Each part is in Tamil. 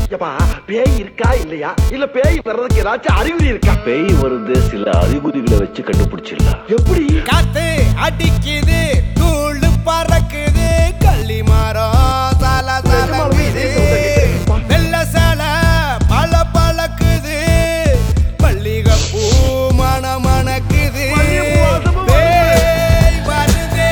ஏப்பா பேய் இருக்கா இல்லையா இல்ல பேய் வர்றதுக்கு ஏதாச்சும் அறிகுறி இருக்கா பேய் வருது சில அறிகுறிகளை வச்சு கண்டுபிடிச்சிடலாம் எப்படி காத்து அடிக்குது தூள் பறக்குது கள்ளி மரம் சால சாலங்குது வெள்ள சால பல பழக்குது மல்லிகை பூ மண மணக்குது மல்லிகைப்பூ வாசமும் பேய் வருதே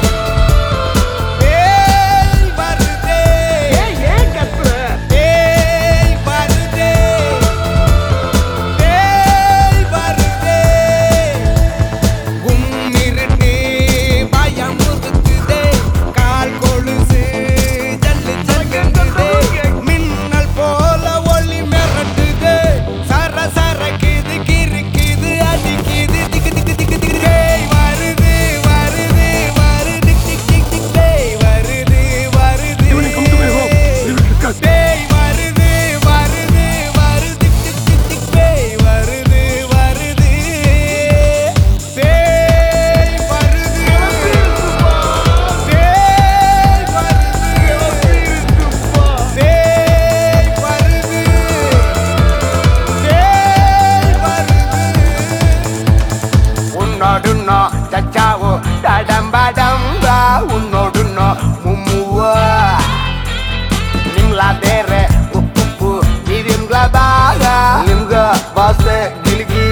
பேய் வருதே ஏன் ஏன் கத்துற பேய் வருதே பேய் வருதே உம்மிருட்டு பயமுறுத்துதே கால் கொலுசு ஜல்லு ஜல்லுங்குதே மின்னல் போல ஒளி மிரட்டுதே சர சரக்குது கிறுக்குது அடிக்குது திக்கு திக்கு திக்கு திக்கு பேய் வருது வருது வருது டிக் டிக் டிக் பேய் வருது வருது பேய் வருது வருது வருது டிக் டிக் டிக் பேய் வருது வருது பேய் வருது பேய் வருது பேய் வருது பேய் வருது உன்னோடுன்னோ சச்சாவோ தடம்படம்பா உன்னோடுன்னோ மும்முவா ನಿಮ್ಲ ಬೇರೆ ಉಪ್ಪು ನಿಮ್ಲ ಬಾಗ ನಿಮ್ಗ ಬಾಸೆ ಗಿಲ್ಗಿ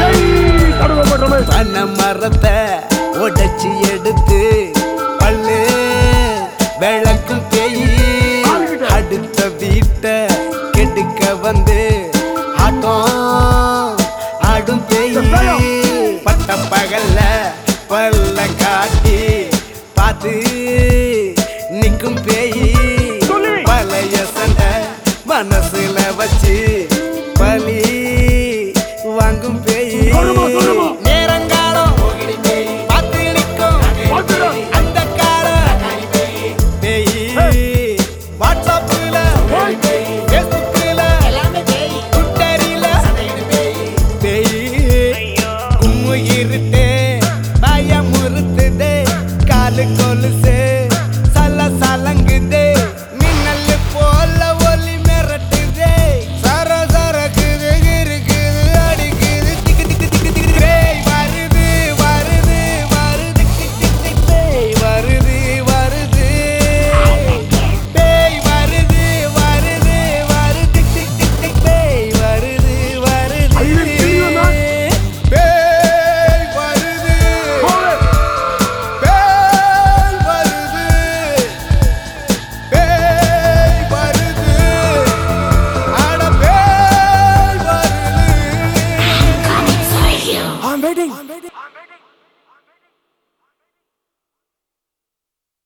பனை மரத்தை உடைச்சி எடுத்து பல்லு விளக்கும் தேய் அடுத்த வீட்டை கெடுக்க வந்து ஆட்டம் ஆடும் தேய் பட்ட பகல்ல பல்ல காட்டி பார்த்து நிற்கும் பேய் பழைய சண்டை மனசுல வச்சு பலி வாங்கும் பேய் நேரங்காலம் பார்த்து நிற்கும் அந்த காலம் பேய் வாட்ஸ்அப்ல ஃபேஸ்புக்ல ட்விட்டரில பேய் கும்மு இருட்டே பயமுறுத்துதே காலு கொலுசு சல சலங்குதே மின்னல் போல ஒலி மிரட்டுதே சர சரக்குது இருக்குது அடிக்குது திக்கு திக்கு திக்கு திக்கு பேய் வருது வருது வருது டிக் டிக் டிக் பேய் வருது வருது பேய் வருது வருது வருது டிக் டிக் டிக் டிக் பேய் வருது வருது பேய் வருது பேய் வருது பேய் வருது அட பேய் வருது I'm waiting.